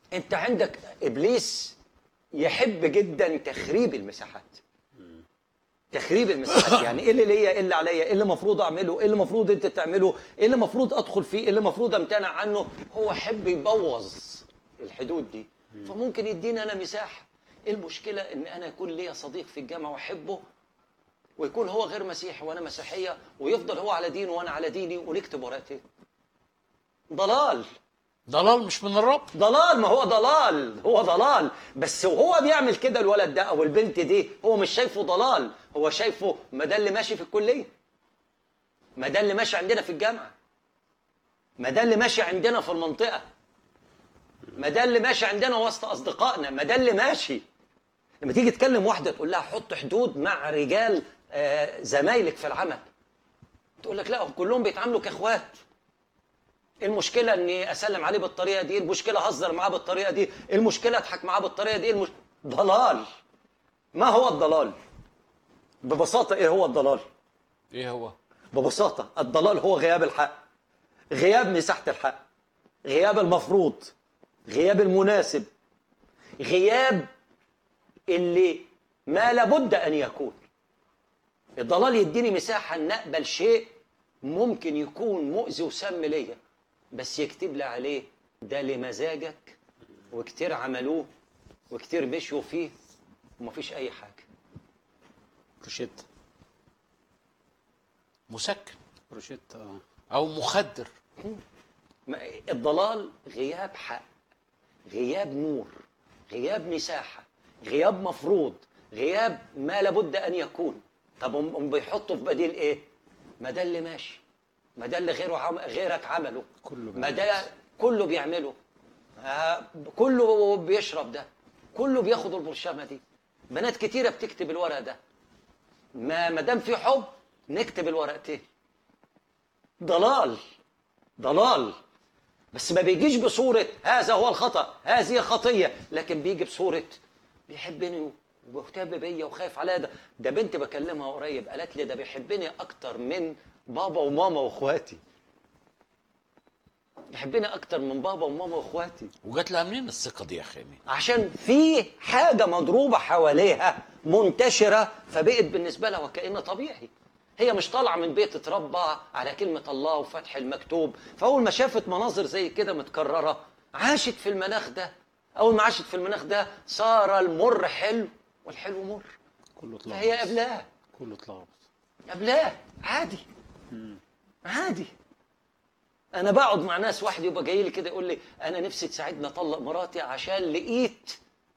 انت عندك ابليس يحب جدا تخريب المساحات تخريب المساحات يعني ايه اللي ليا ايه اللي عليا ايه اللي المفروض اعمله ايه اللي المفروض انت تعمله ايه اللي المفروض ادخل فيه ايه اللي المفروض امتنع عنه هو يحب يبوظ الحدود دي فممكن يديني انا مساحه ايه المشكله ان انا يكون ليا صديق في الجامعه واحبه ويكون هو غير مسيحي وانا مسيحيه ويفضل هو على دينه وانا على ديني ونكتب ورقتين ضلال ضلال مش من الرب ضلال ما هو ضلال هو ضلال بس وهو بيعمل كده الولد ده او البنت دي هو مش شايفه ضلال هو شايفه ما ده اللي ماشي في الكليه ما ده اللي ماشي عندنا في الجامعه ما ده اللي ماشي عندنا في المنطقه ما ده اللي ماشي عندنا وسط اصدقائنا ما ده اللي ماشي لما تيجي تكلم واحده تقول لها حط حدود مع رجال آه، زمايلك في العمل تقول لك لا هم كلهم بيتعاملوا كاخوات إيه المشكلة إني أسلم عليه بالطريقة دي، المشكلة أهزر معاه بالطريقة دي، المشكلة أضحك معاه بالطريقة دي، المش... ضلال. ما هو الضلال؟ ببساطة إيه هو الضلال؟ ايه هو ببساطة الضلال هو غياب الحق. غياب مساحة الحق. غياب المفروض. غياب المناسب. غياب اللي ما لابد أن يكون. الضلال يديني مساحة أن أقبل شيء ممكن يكون مؤذي وسم ليا بس يكتب لي عليه ده لمزاجك وكتير عملوه وكتير مشوا فيه ومفيش أي حاجة روشيتا مسكن روشيتا اه او مخدر ما- الضلال غياب حق غياب نور غياب مساحة غياب مفروض غياب ما لابد أن يكون طب هم هم بيحطوا في بديل إيه؟ ما ده اللي ماشي ما ده اللي غيره عم... غيرك عمله كله ما ده كله بيعمله آه، كله بيشرب ده كله بياخد البرشامة دي بنات كتيرة بتكتب الورق ده ما ما دام في حب نكتب الورقتين ضلال ضلال بس ما بيجيش بصورة هذا هو الخطأ هذه خطية لكن بيجي بصورة بيحبني ومهتم بيا وخايف عليا ده ده بنت بكلمها قريب قالت لي ده بيحبني أكتر من بابا وماما وإخواتي بيحبني أكتر من بابا وماما وإخواتي وجات لها منين الثقه دي يا خامي عشان في حاجة مضروبة حواليها منتشرة فبقت بالنسبة لها وكأنه طبيعي هي مش طالعة من بيت اتربى على كلمة الله وفتح المكتوب فأول ما شافت مناظر زي كده متكررة عاشت في المناخ ده أول ما عاشت في المناخ ده صار المر حلو والحلو مر كله اتلخبط فهي قبلها كله اتلخبط قبلها عادي عادي انا بقعد مع ناس واحد يبقى جاي لي كده يقول لي انا نفسي تساعدني اطلق مراتي عشان لقيت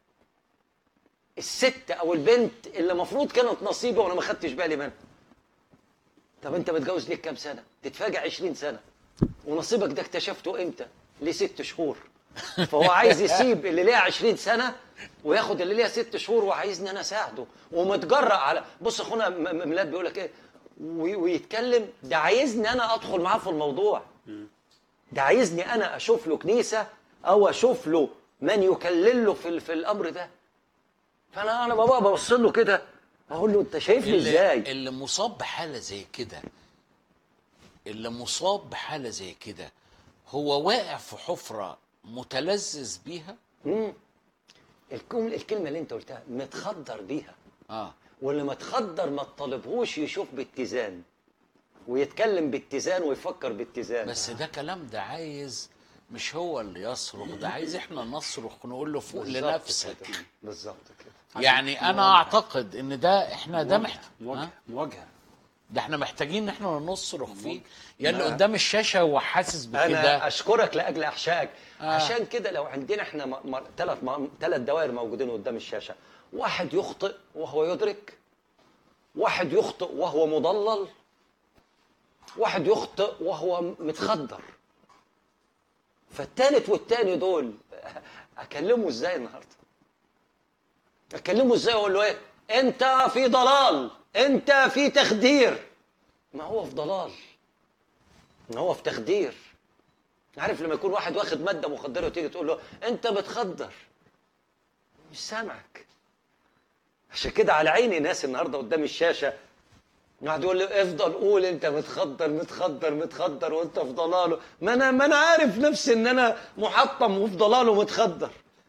الست او البنت اللي المفروض كانت نصيبي وانا ما خدتش بالي منها طب انت متجوز ليك كام سنه تتفاجئ 20 سنه ونصيبك ده اكتشفته امتى ليه ست شهور فهو عايز يسيب اللي ليها 20 سنه وياخد اللي ليها ست شهور وعايزني انا اساعده ومتجرأ على بص اخونا م- م- ميلاد بيقول لك ايه وي- ويتكلم ده عايزني انا ادخل معاه في الموضوع ده عايزني انا اشوف له كنيسه او اشوف له من يكلل له في ال- في الامر ده فانا انا بابا ببص له كده اقول له انت شايفني ازاي اللي, اللي مصاب بحاله زي كده اللي مصاب بحاله زي كده هو واقع في حفره متلذذ بيها مم. الكم- الكلمه اللي انت قلتها متخدر بيها اه واللي متخدر ما تطالبهوش يشوف باتزان ويتكلم باتزان ويفكر باتزان بس ده كلام ده عايز مش هو اللي يصرخ ده عايز احنا نصرخ نقول له فوق بالظبط لنفسك كده. بالظبط كده يعني انا اعتقد ان ده احنا ده محتاج مواجهه مواجهه ده احنا محتاجين ان احنا نصرخ فيه يا اللي ما- قدام الشاشه هو حاسس انا بكده اشكرك لاجل احشائك آه. آه. عشان كده لو عندنا احنا ثلاث ثلاث دوائر موجودين قدام الشاشه واحد يخطئ وهو يدرك واحد يخطئ وهو مضلل واحد يخطئ وهو متخدر فالتالت والتاني دول اكلمه ازاي النهارده اكلمه ازاي اقول له ايه انت في ضلال انت في تخدير ما هو في ضلال ان هو في تخدير عارف لما يكون واحد واخد ماده مخدره وتيجي تقول له انت بتخدر مش سامعك عشان كده على عيني ناس النهارده قدام الشاشه قاعد يقول لي افضل قول انت متخدر متخدر متخدر وانت في ضلاله ما انا ما انا عارف نفسي ان انا محطم وفي ضلاله متخدر